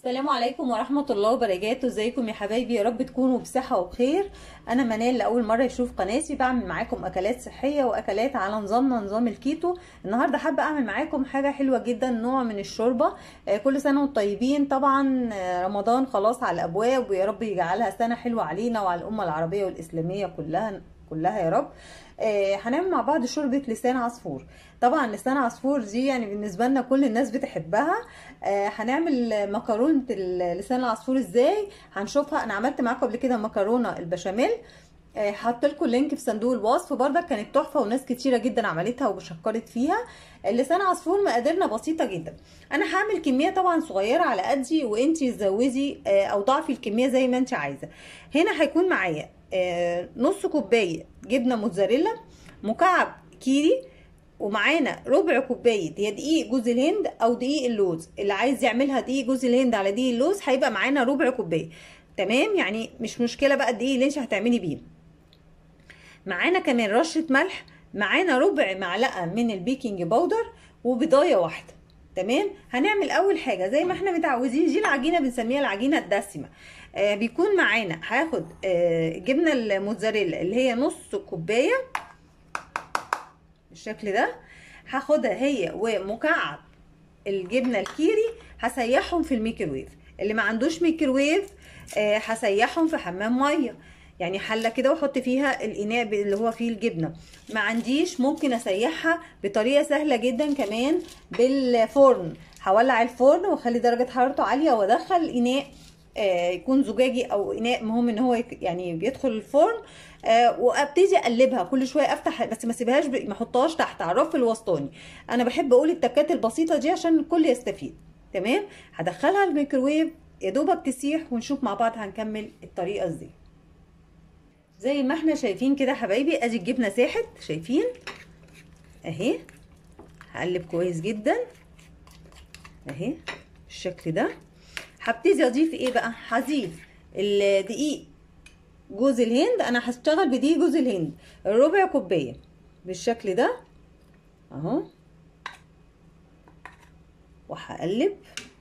السلام عليكم ورحمة الله وبركاته ازيكم يا حبايبي يا رب تكونوا بصحة وبخير انا منال لاول مرة يشوف قناتي بعمل معاكم اكلات صحية واكلات على نظامنا نظام الكيتو النهاردة حابة اعمل معاكم حاجة حلوة جدا نوع من الشوربة آه، كل سنة وانتم طيبين طبعا آه، رمضان خلاص على الابواب ويا رب يجعلها سنة حلوة علينا وعلى الامة العربية والاسلامية كلها كلها يا رب آه، هنعمل مع بعض شوربة لسان عصفور طبعا لسان عصفور دي يعني بالنسبة لنا كل الناس بتحبها آه، هنعمل مكرونة ال- لسان العصفور ازاي هنشوفها انا عملت معاكم قبل كده مكرونة البشاميل آه، هحط لكم اللينك في صندوق الوصف برضك كانت تحفه وناس كتيره جدا عملتها وشكرت فيها اللسان عصفور مقاديرنا بسيطه جدا انا هعمل كميه طبعا صغيره على قدي وانتي تزودي آه، او ضعفي الكميه زي ما انت عايزه هنا هيكون معايا آه، نص كوبايه جبنه موتزاريلا مكعب كيري ومعانا ربع كوبايه يا دقيق جوز الهند او دقيق اللوز اللي عايز يعملها دقيق جوز الهند على دقيق اللوز هيبقى معانا ربع كوبايه تمام يعني مش مشكله بقى الدقيق اللي انت هتعملي بيه معانا كمان رشه ملح معانا ربع معلقه من البيكنج باودر وبضايه واحده تمام هنعمل اول حاجه زي ما احنا متعودين دي العجينه بنسميها العجينه الدسمه آه بيكون معانا هاخد آه جبنه الموتزاريلا اللي هي نص كوبايه بالشكل ده هاخدها هي ومكعب الجبنه الكيري هسيحهم في الميكروويف اللي ما عندوش ميكروويف آه هسيحهم في حمام ميه يعني حله كده واحط فيها الاناء اللي هو فيه الجبنه ما عنديش ممكن اسيحها بطريقه سهله جدا كمان بالفرن هولع الفرن واخلي درجه حرارته عاليه وادخل الاناء آه يكون زجاجي او اناء مهم ان هو يك- يعني بيدخل الفرن آه وابتدي اقلبها كل شويه افتح بس ما اسيبهاش ب- ما احطهاش تحت على الرف الوسطاني انا بحب اقول التكات البسيطه دي عشان الكل يستفيد تمام هدخلها الميكروويف يا دوبك تسيح ونشوف مع بعض هنكمل الطريقه ازاي زي ما احنا شايفين كده حبايبي ادي الجبنه ساحت شايفين اهي هقلب كويس جدا اهي بالشكل ده هبتدي اضيف ايه بقى هضيف الدقيق جوز الهند انا هشتغل بدقيق جوز الهند ربع كوبايه بالشكل ده اهو وهقلب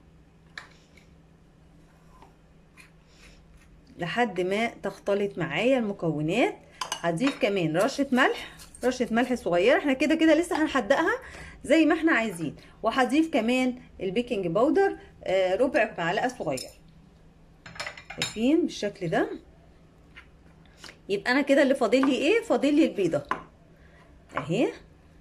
لحد ما تختلط معايا المكونات هضيف كمان رشه ملح رشه ملح صغيره احنا كده كده لسه هنحدقها زي ما احنا عايزين وهضيف كمان البيكنج باودر آه، ربع معلقه صغيره شايفين بالشكل ده يبقى انا كده اللي فاضل لي ايه فاضل لي البيضه اهي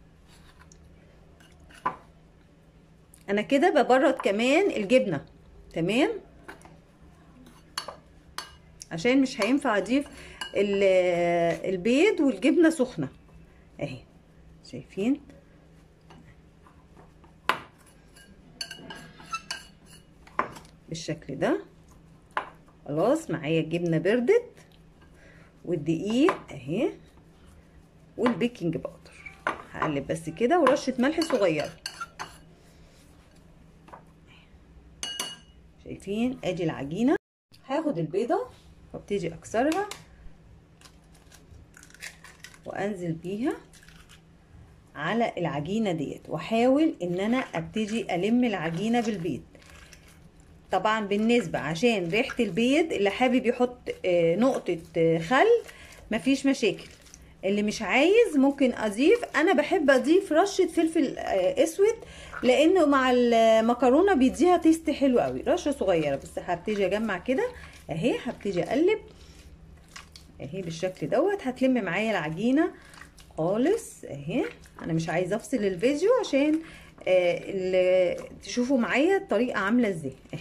انا كده ببرد كمان الجبنه تمام عشان مش هينفع اضيف ال- البيض والجبنه سخنه اهي شايفين بالشكل ده خلاص معايا الجبنه بردت والدقيق اهي والبيكنج باودر هقلب بس كده ورشه ملح صغيره شايفين ادي العجينه هاخد البيضه وابتدي اكسرها وانزل بيها على العجينه ديت واحاول ان انا ابتدي الم العجينه بالبيض طبعا بالنسبه عشان ريحه البيض اللي حابب يحط آه، نقطه آه، خل مفيش مشاكل اللي مش عايز ممكن اضيف انا بحب اضيف رشه فلفل آه، اسود لانه مع المكرونه بيديها تيست حلو قوي رشه صغيره بس هبتدي اجمع كده اهي هبتدي اقلب اهي بالشكل دوت هتلم معايا العجينه خالص اهي انا مش عايزه افصل الفيديو عشان آه اللي تشوفوا معايا الطريقه عامله ازاي اهي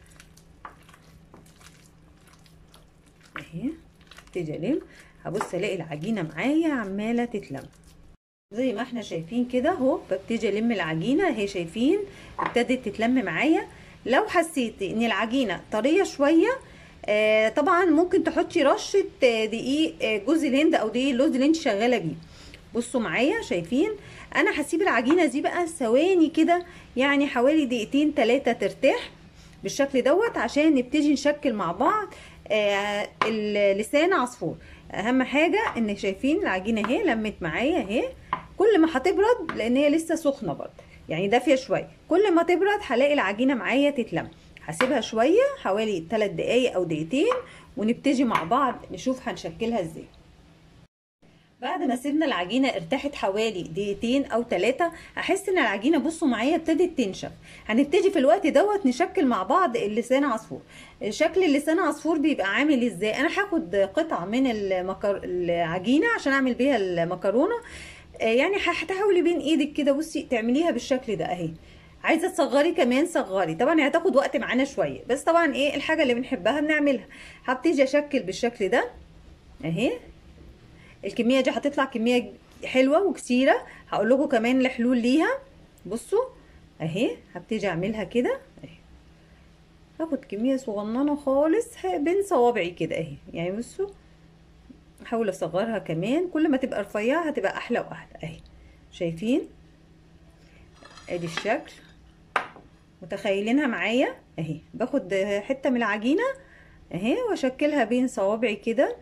اهي ابتدي الم هبص الاقي العجينه معايا عماله تتلم زي ما احنا شايفين كده اهو ببتدي الم العجينه اهي شايفين ابتدت تتلم معايا لو حسيتي ان العجينه طريه شويه آه طبعا ممكن تحطي رشه آه، دقيق آه، جوز الهند او دقيق اللوز اللي انت شغاله بيه بصوا معايا شايفين انا هسيب العجينه دي بقى ثواني كده يعني حوالي دقيقتين ثلاثه ترتاح بالشكل دوت عشان نبتدي نشكل مع بعض آه اللسان عصفور اهم حاجه ان شايفين العجينه اهي لمت معايا اهي كل ما هتبرد لان هي لسه سخنه برضه يعني دافيه شويه كل ما تبرد هلاقي العجينه معايا تتلم هسيبها شويه حوالي 3 دقايق او دقيقتين ونبتدي مع بعض نشوف هنشكلها ازاي بعد ما سيبنا العجينه ارتاحت حوالي دقيقتين او ثلاثه هحس ان العجينه بصوا معايا ابتدت تنشف هنبتدي في الوقت دوت نشكل مع بعض اللسان عصفور شكل اللسان عصفور بيبقى عامل ازاي انا هاخد قطعه من المكر... العجينه عشان اعمل بيها المكرونه يعني هتحاولي بين ايدك كده بصي تعمليها بالشكل ده اهي عايزه تصغري كمان صغري طبعا هي هتاخد وقت معانا شويه بس طبعا ايه الحاجه اللي بنحبها بنعملها هبتدي اشكل بالشكل ده اهي الكميه دي هتطلع كميه حلوه وكتيره هقول لكم كمان الحلول ليها بصوا اهي هبتدي اعملها كده اهي هاخد كميه صغننه خالص بين صوابعي كده اهي يعني بصوا احاول اصغرها كمان كل ما تبقى رفيعه هتبقى احلى واحلى اهي شايفين ادي الشكل متخيلينها معايا اهي باخد حته من العجينه اهي واشكلها بين صوابعي كده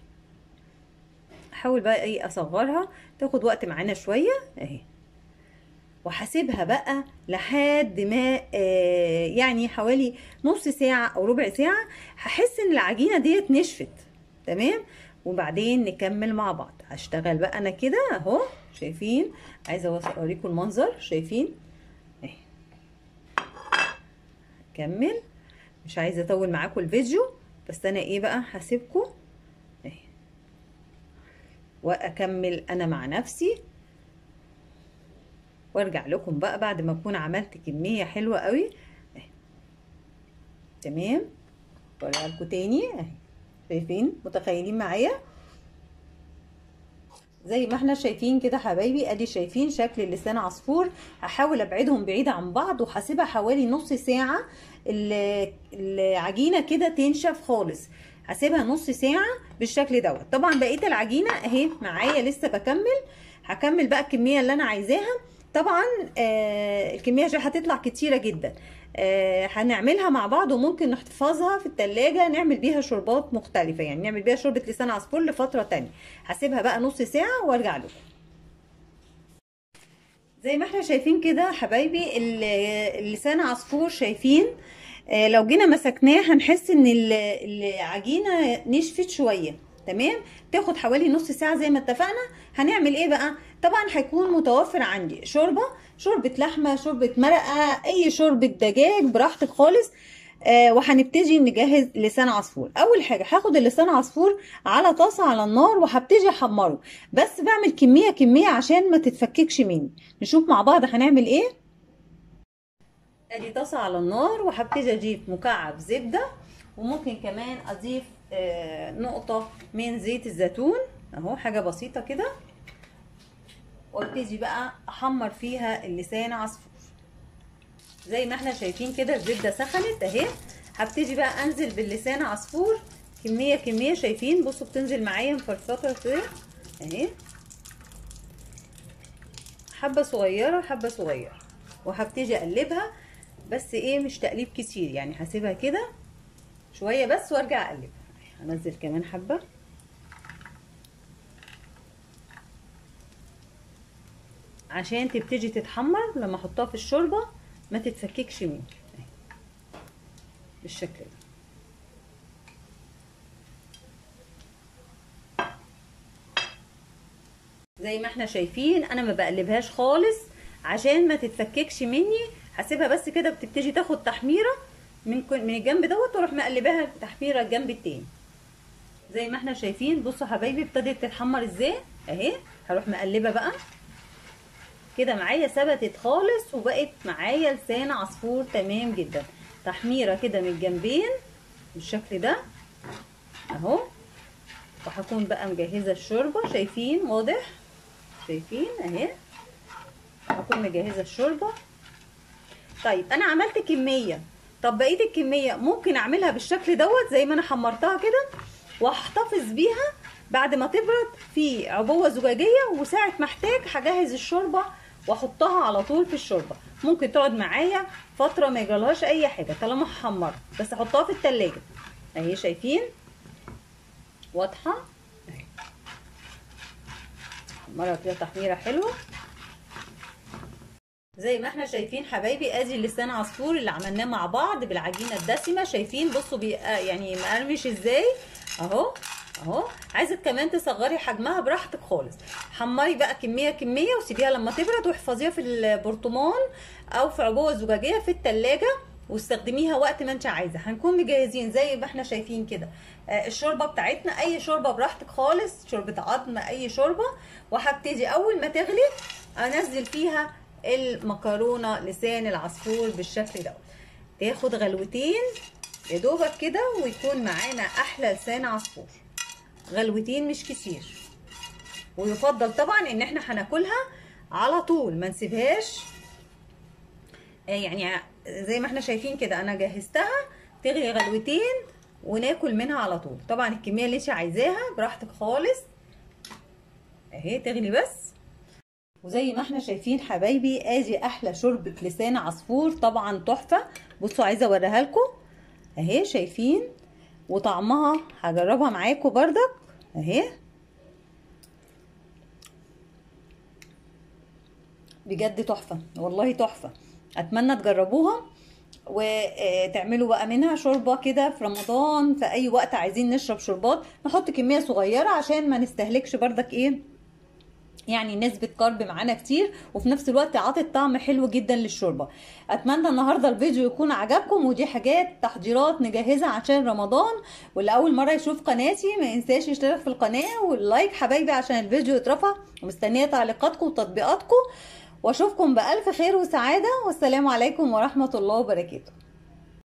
احاول بقى ايه اصغرها تاخد وقت معانا شويه اهي وهسيبها بقى لحد ما آه يعني حوالي نص ساعه او ربع ساعه هحس ان العجينه ديت نشفت تمام وبعدين نكمل مع بعض هشتغل بقى انا كده اهو شايفين عايزه اوريكم المنظر شايفين اهي كمل مش عايزه اطول معاكم الفيديو بس انا ايه بقى هسيبكم اهي واكمل انا مع نفسي وارجع لكم بقى بعد ما اكون عملت كميه حلوه قوي اهي تمام اوريها لكم تاني اهي شايفين متخيلين معايا زي ما احنا شايفين كده حبايبي ادي شايفين شكل اللسان عصفور هحاول ابعدهم بعيد عن بعض وهسيبها حوالي نص ساعه العجينه كده تنشف خالص هسيبها نص ساعه بالشكل دوت طبعا بقيه العجينه اهي معايا لسه بكمل هكمل بقى الكميه اللي انا عايزاها طبعا آه الكميه دي هتطلع كتيره جدا آه هنعملها مع بعض وممكن نحفظها في التلاجة نعمل بيها شربات مختلفة يعني نعمل بيها شوربة لسان عصفور لفترة تانية هسيبها بقى نص ساعة وارجع لكم زي ما احنا شايفين كده حبايبي اللسان عصفور شايفين آه لو جينا مسكناه هنحس ان العجينة نشفت شوية تمام تاخد حوالي نص ساعة زي ما اتفقنا هنعمل ايه بقى طبعا هيكون متوفر عندي شوربة شوربة لحمة شوربة مرقة اي شوربة دجاج براحتك خالص آه وهنبتدي نجهز لسان عصفور اول حاجه هاخد اللسان عصفور على طاسه على النار وهبتدي احمره بس بعمل كميه كميه عشان ما تتفككش مني نشوف مع بعض هنعمل ايه ادي طاسه على النار وهبتدي اضيف مكعب زبده وممكن كمان اضيف آه نقطه من زيت الزيتون اهو حاجه بسيطه كده وابتدي بقى احمر فيها اللسان عصفور زي ما احنا شايفين كده الزبده سخنت اهي هبتدي بقى انزل باللسان عصفور كميه كميه شايفين بصوا بتنزل معايا مفرفطه كده اهي حبه صغيره حبه صغيره وهبتدي اقلبها بس ايه مش تقليب كتير يعني هسيبها كده شويه بس وارجع اقلبها هنزل كمان حبه عشان تبتدي تتحمر لما احطها في الشوربه ما تتفككش مني بالشكل ده زي ما احنا شايفين انا ما بقلبهاش خالص عشان ما تتفككش مني هسيبها بس كده بتبتدي تاخد تحميره من من الجنب دوت واروح مقلباها تحميره الجنب التاني زي ما احنا شايفين بصوا حبايبي ابتدت تتحمر ازاي اهي هروح مقلبه بقى كده معايا ثبتت خالص وبقت معايا لسان عصفور تمام جدا تحميره كده من الجنبين بالشكل ده اهو وهكون بقى مجهزه الشوربه شايفين واضح شايفين اهي هكون مجهزه الشوربه طيب انا عملت كميه طب بقيه الكميه ممكن اعملها بالشكل دوت زي ما انا حمرتها كده واحتفظ بيها بعد ما تبرد في عبوه زجاجيه وساعه ما احتاج هجهز الشوربه واحطها على طول في الشوربه ممكن تقعد معايا فتره ما يجرالهاش اي حاجه طالما هحمرها بس احطها في التلاجة اهي شايفين واضحه اهي حمرها كده تحميره حلوه زي ما احنا شايفين حبايبي ادي لسان عصفور اللي عملناه مع بعض بالعجينه الدسمه شايفين بصوا بي يعني مقرمش ازاي اهو اهو عايزه كمان تصغري حجمها براحتك خالص حمري بقى كميه كميه وسيبيها لما تبرد واحفظيها في البرطمان او في عبوه زجاجيه في التلاجة واستخدميها وقت ما انت عايزه هنكون مجهزين زي ما احنا شايفين كده آه الشوربه بتاعتنا اي شوربه براحتك خالص شوربه عظم اي شوربه وهبتدي اول ما تغلي انزل فيها المكرونه لسان العصفور بالشكل ده تاخد غلوتين يا دوبك كده ويكون معانا احلى لسان عصفور غلوتين مش كتير ويفضل طبعا ان احنا هناكلها على طول ما نسيبهاش يعني زي ما احنا شايفين كده انا جهزتها تغلي غلوتين وناكل منها على طول طبعا الكميه اللي انت عايزاها براحتك خالص اهي تغلي بس وزي ما احنا شايفين حبايبي ادي احلى شوربه لسان عصفور طبعا تحفه بصوا عايزه اوريها لكم اهي شايفين وطعمها هجربها معاكم بردك اهي بجد تحفه والله تحفه اتمنى تجربوها وتعملوا بقى منها شوربه كده في رمضان في اي وقت عايزين نشرب شوربات نحط كميه صغيره عشان ما نستهلكش بردك ايه يعني نسبة كارب معانا كتير وفي نفس الوقت عطت طعم حلو جدا للشوربة اتمنى النهاردة الفيديو يكون عجبكم ودي حاجات تحضيرات نجهزها عشان رمضان واللي اول مرة يشوف قناتي ما ينساش يشترك في القناة واللايك حبايبي عشان الفيديو يترفع ومستنية تعليقاتكم وتطبيقاتكم واشوفكم بألف خير وسعادة والسلام عليكم ورحمة الله وبركاته